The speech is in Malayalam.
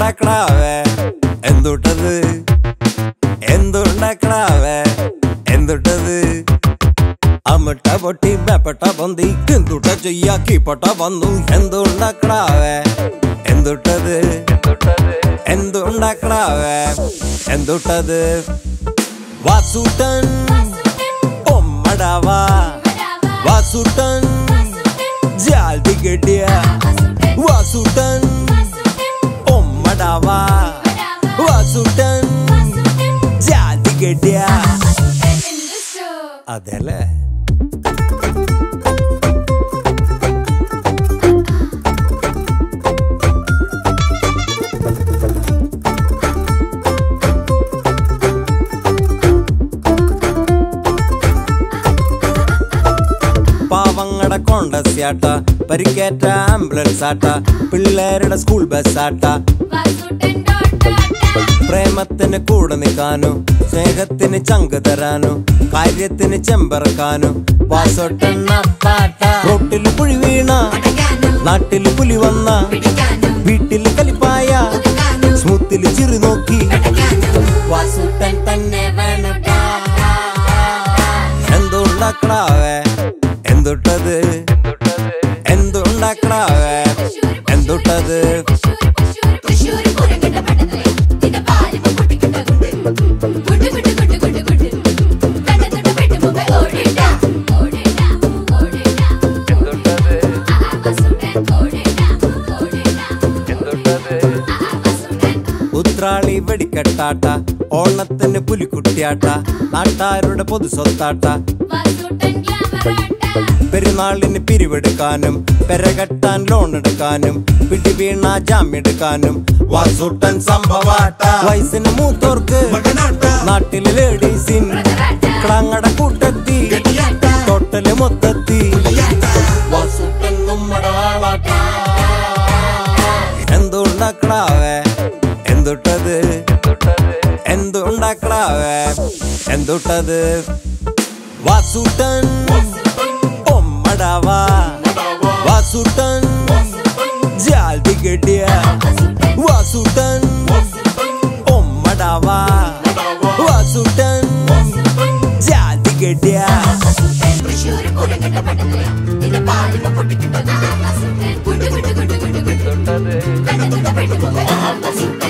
എന്തുണ്ടാക്കണാവേ എന്തുട്ടത് എന്തുണ്ടാക്കണാവേ എന്തുട്ടത് അമിട്ട പൊട്ടി മേപ്പെട്ട പൊന്തി എന്തുട്ട ചെയ്യാക്കി പൊട്ട വന്നു എന്തുണ്ടാക്കണാവേ എന്തുട്ടത് എന്തുണ്ടാക്കണാവേ എന്തുട്ടത് വാസൂട്ടൻ ഒമ്മടാവാ വാസൂട്ടൻ ജാൽതി കെട്ടിയ വാസൂട്ടൻ ഒമ്മടാവാ വാസൂട്ടൻ ജാതി കെട്ടിയ അതല്ലേ പാവങ്ങടെ കോണ്ടസ്യാട്ട പരിക്കേറ്റ ആംബുലൻസ് ആട്ട പിള്ളേരുടെ സ്കൂൾ ബസ് ആട്ട പ്രേമത്തിന് കൂടെ നിൽക്കാനോ സ്നേഹത്തിന് ചങ്ക് തരാനോ കാര്യത്തിന് ചെമ്പറക്കാനോ വാസോട്ടെണ്ണ പാട്ട റോട്ടില് പുഴി വീണ നാട്ടില് പുലി വന്ന വീട്ടില് കലിപ്പായ സ്മൂത്തില് ചിറി നോക്കി വാസൂട്ടൻ തന്നെ വേണട്ടാ എന്തുണ്ടാക്കണാവേ എന്തുട്ടത് എന്തുണ്ടാക്കണാവേ എന്തുട്ടത് ഉത്രാളി വെടിക്കെട്ടാട്ട ഓണത്തിന് പുലിക്കുട്ടിയാട്ട നാട്ടാരുടെ പൊതു സ്വത്താട്ട പെരുന്നാളിന് പിരിവെടുക്കാനും പെരകെട്ടാൻ ലോൺ എടുക്കാനും പിടിവീണ ജാമ്യെടുക്കാനും വാസൂട്ടൻ സംഭവാട്ട വയസ്സിന് മൂത്തോർക്ക് നാട്ടിലെ ലേഡീസിൻ ക്ലാങ്ങട കൂട്ടത്തി ടോട്ടല് മൊത്തത്തി വാസൂട്ടൻ നമ്മുടെ ആളാട്ട എന്തുണ്ടാക്കണാവേ എന്തുട്ടത് എന്തുണ്ടാക്കണാവേ എന്തുട്ടത് വാസൂട്ടൻ ഒമ്മടാവാ വാസൂട്ടൻ ജാൽതി കെട്ടിയ വാസൂട്ടൻ ഒമ്മടാവാ വാസൂട്ടൻ ജാൽതി കെട്ടിയ തൃശ്ശൂര് കൊടുക്കട്ട പട്ടണേ ഇത് പാലിമ പൊട്ടിക്കിട്ട പൊട്ടിക്കിട്ട